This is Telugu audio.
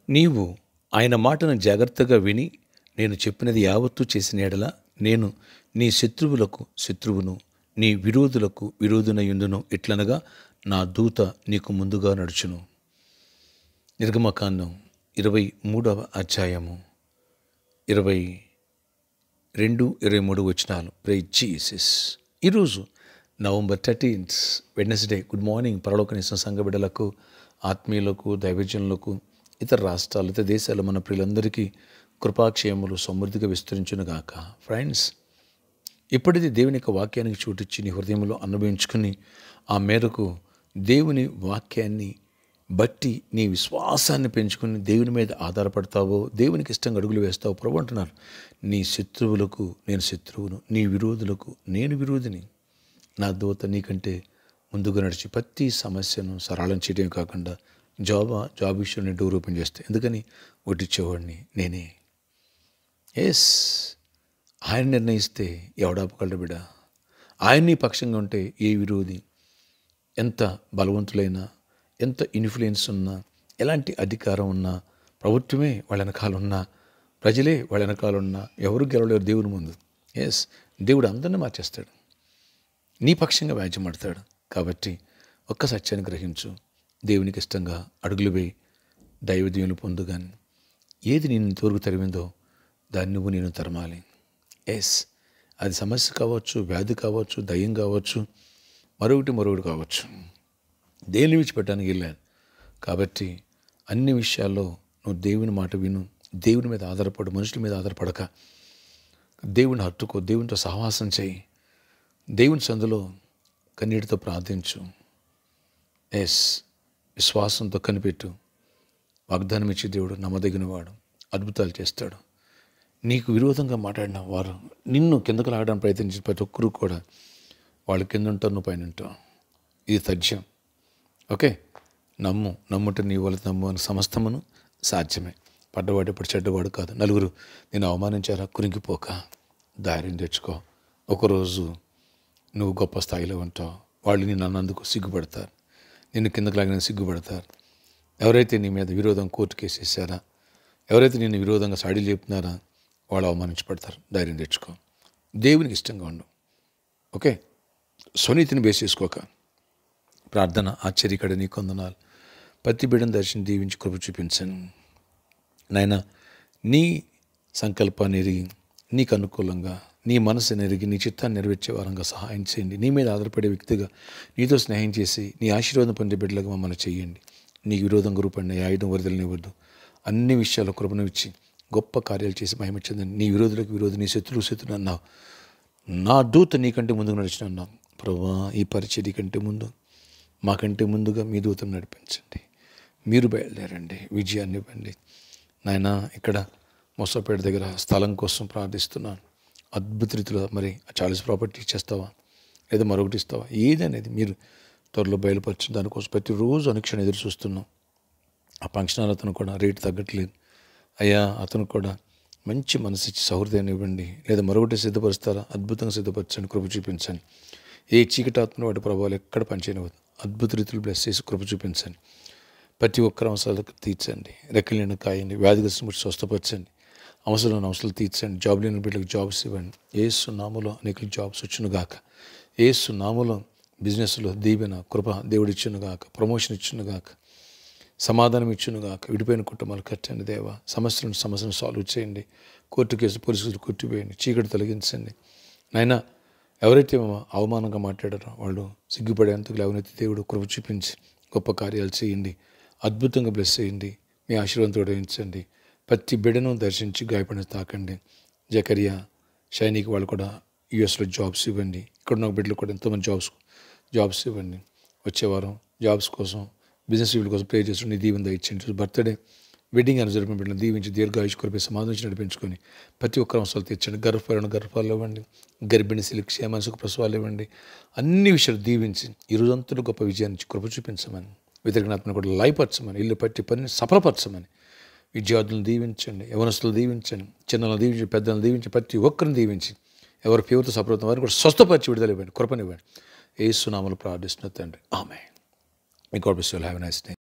నీవు ఆయన మాటను జాగ్రత్తగా విని నేను చెప్పినది యావత్తూ చేసిన ఎడల నేను నీ శత్రువులకు శత్రువును నీ విరోధులకు విరోధునయుందును ఎట్లనగా నా దూత నీకు ముందుగా నడుచును నిర్గమకాండం ఇరవై మూడవ అధ్యాయము ఇరవై రెండు ఇరవై మూడు వచనాలు ప్రే జీసస్ ఈరోజు November thirteenth Wednesday good morning పరలోకనిస్తున్న సంఘ బిడ్డలకు ఆత్మీయులకు దైవజనులకు ఇతర రాష్ట్రాలు ఇతర దేశాలు మన ప్రియులందరికీ కృపాక్షేమములు సమృద్ధిగా విస్తరించునుగాక ఫ్రెండ్స్ ఇప్పటిది దేవుని యొక్క వాక్యానికి చోటిచ్చి నీ హృదయంలో అనుభవించుకుని ఆ మేరకు దేవుని వాక్యాన్ని బట్టి నీ విశ్వాసాన్ని పెంచుకుని దేవుని మీద ఆధారపడతావో దేవునికి ఇష్టంగా అడుగులు వేస్తావో ప్రభు అంటున్నారు నీ శత్రువులకు నేను శత్రువును నీ విరోధులకు నేను విరోధిని నా దూత నీకంటే ముందుగా నడిచి ప్రతి సమస్యను సరళం చేయడం కాకుండా జాబ్ జాబ్ విషయంలో డోర్ ఓపెన్ చేస్తే ఎందుకని ఒట్టిచ్చేవాడిని నేనే ఎస్ ఆయన నిర్ణయిస్తే ఎవడాపగలడు బిడ ఆయన నీ పక్షంగా ఉంటే ఏ విరోధి ఎంత బలవంతులైనా ఎంత ఇన్ఫ్లుయెన్స్ ఉన్నా ఎలాంటి అధికారం ఉన్నా ప్రభుత్వమే వాళ్ళ వెనకాల ఉన్నా ప్రజలే వాళ్ళ వెనకాల ఉన్నా ఎవరు గెలవలేరు దేవుని ముందు ఎస్ దేవుడు అందరిని మార్చేస్తాడు నీ పక్షంగా వ్యాజ్యమాడతాడు కాబట్టి ఒక్క సత్యాన్ని గ్రహించు దేవునికి ఇష్టంగా అడుగులు వేయి దైవ దీవులు పొందుగాని ఏది నేను తోరుకు తరిమిందో దాన్ని నువ్వు నేను తరమాలి ఎస్ అది సమస్య కావచ్చు వ్యాధి కావచ్చు దయ్యం కావచ్చు మరొకటి మరొకటి కావచ్చు దేన్ని విడిచిపెట్టడానికి వెళ్ళాను కాబట్టి అన్ని విషయాల్లో నువ్వు దేవుని మాట విను దేవుని మీద ఆధారపడు మనుషుల మీద ఆధారపడక దేవుని హత్తుకో దేవునితో సహవాసం చేయి దేవుని సందులో కన్నీటితో ప్రార్థించు ఎస్ విశ్వాసంతో కనిపెట్టు వాగ్దానం ఇచ్చే దేవుడు నమ్మదగినవాడు అద్భుతాలు చేస్తాడు నీకు విరోధంగా మాట్లాడిన వారు నిన్ను కిందకు లాగడానికి ప్రయత్నించిన ప్రతి ఒక్కరూ కూడా వాళ్ళు కింద ఉంటారు నువ్వు పైన ఉంటావు ఇది తథ్యం ఓకే నమ్ము నమ్ముట నీ వల్ల నమ్ము అని సమస్తమును సాధ్యమే పడ్డవాడు ఇప్పుడు చెడ్డవాడు కాదు నలుగురు నేను అవమానించారా కురింగిపోక ధైర్యం తెచ్చుకో ఒకరోజు నువ్వు గొప్ప స్థాయిలో ఉంటావు వాళ్ళు నేను అన్నందుకు సిగ్గుపడతారు నిన్ను కిందకు లాగిన సిగ్గుపడతారు ఎవరైతే నీ మీద విరోధం కోర్టు కేసు వేసారా ఎవరైతే నిన్ను విరోధంగా సాడీలు చెప్తున్నారా వాళ్ళు అవమానించబడతారు ధైర్యం తెచ్చుకో దేవునికి ఇష్టంగా ఉండు ఓకే స్వనీతిని బేస్ చేసుకోక ప్రార్థన ఆశ్చర్యకడ నీ కొందనాలు ప్రతి బిడ్డను దర్శనం దీవించి కృప చూపించాను నాయన నీ సంకల్పాన్ని ఎరిగి నీకు అనుకూలంగా నీ మనసుని ఎరిగి నీ చిత్తాన్ని నెరవేర్చే వారంగా సహాయం చేయండి నీ మీద ఆధారపడే వ్యక్తిగా నీతో స్నేహం చేసి నీ ఆశీర్వాదం పొందే బిడ్డలుగా మమ్మల్ని చేయండి నీకు విరోధంగా రూపడిన ఆయుధం వరదలనివ్వద్దు అన్ని విషయాల్లో కృపను ఇచ్చి గొప్ప కార్యాలు చేసి మహిమించిందని నీ విరోధులకు విరోధి నీ శత్రువు శత్రుడు అన్నావు నా దూత నీకంటే ముందుకు నడిచిన అన్నావు ప్రభా ఈ పరిచర్య కంటే ముందు మాకంటే ముందుగా మీ దూతను నడిపించండి మీరు బయలుదేరండి విజయాన్ని ఇవ్వండి నాయన ఇక్కడ మొసపేట దగ్గర స్థలం కోసం ప్రార్థిస్తున్నాను అద్భుత రీతిలో మరి చాలీస్ ప్రాపర్టీ ఇచ్చేస్తావా లేదా మరొకటి ఇస్తావా ఏది అనేది మీరు త్వరలో బయలుపరచు దానికోసం ప్రతిరోజు అనుక్షణం ఎదురు చూస్తున్నాం ఆ ఫంక్షన్ హాల్ అతను కూడా రేటు తగ్గట్లేదు అయ్యా అతను కూడా మంచి మనసు ఇచ్చి సౌహృదయాన్ని ఇవ్వండి లేదా మరొకటి సిద్ధపరుస్తారా అద్భుతంగా సిద్ధపరచండి కృప చూపించండి ఏ చీకటి ఆత్మ వాటి ప్రభావాలు ఎక్కడ పనిచేయనివ్వదు అద్భుత రీతిలో బ్లెస్ చేసి కృప చూపించండి ప్రతి ఒక్కరి అవసరాలకు తీర్చండి రెక్కలేని కాయండి వ్యాధిగ్రస్తుని బట్టి స్వస్థపరచండి అవసరం అవసరాలు తీర్చండి జాబ్ లేని బిడ్డలకు జాబ్స్ ఇవ్వండి ఏసు నామలో అనేక జాబ్స్ వచ్చును గాక ఏసు నామలో బిజినెస్లో దీవెన కృప దేవుడు ఇచ్చును గాక ప్రమోషన్ ఇచ్చును గాక సమాధానం ఇచ్చును గాక విడిపోయిన కుటుంబాలు కట్టండి దేవా సమస్యలను సమస్యను సాల్వ్ చేయండి కోర్టు కేసు పోలీసులు కొట్టివేయండి చీకటి తొలగించండి నాయనా ఎవరైతే అవమానంగా మాట్లాడారో వాళ్ళు సిగ్గుపడేందుకు లేవనైతే దేవుడు కృప చూపించి గొప్ప కార్యాలు చేయండి అద్భుతంగా బ్లెస్ చేయండి మీ ఆశీర్వాదంతో వహించండి ప్రతి బిడ్డను దర్శించి గాయపడిన తాకండి జకరియా షైనికి వాళ్ళు కూడా యూఎస్లో జాబ్స్ ఇవ్వండి ఇక్కడ ఉన్న బిడ్డలు కూడా ఎంతోమంది జాబ్స్ జాబ్స్ ఇవ్వండి వచ్చే వారం జాబ్స్ కోసం బిజినెస్ వీళ్ళ కోసం ప్రే చేస్తూ నీ దీవెన ఇచ్చింది బర్త్డే వెడ్డింగ్ అని జరిపిన బిడ్డలు దీవించి దీర్ఘాయుష్ కొరపై సమాధించి నడిపించుకొని ప్రతి ఒక్కరు అవసరాలు తీర్చండి గర్భఫలం గర్భాలు ఇవ్వండి గర్భిణి శిలికి క్షేమానికి ప్రసవాలు ఇవ్వండి అన్ని విషయాలు దీవించి ఈ రోజంతా గొప్ప విజయాన్ని ఇచ్చి కృప చూపించమని వ్యతిరేకనాత్మను కూడా లయపరచమని ఇల్లు పట్టి పనిని సఫలపరచమని విద్యార్థులను దీవించండి యవనస్తులు దీవించండి చిన్నలను దీవించి పెద్దలను దీవించి ప్రతి ఒక్కరిని దీవించి ఎవరి పేరుతో సఫలతం వారిని కూడా స్వస్థపరిచి విడుదల ఇవ్వండి కృపనివ్వండి ఏ సునామలు ప్రార్థిస్తున్న తండ్రి ఆమె may God bless you have a nice day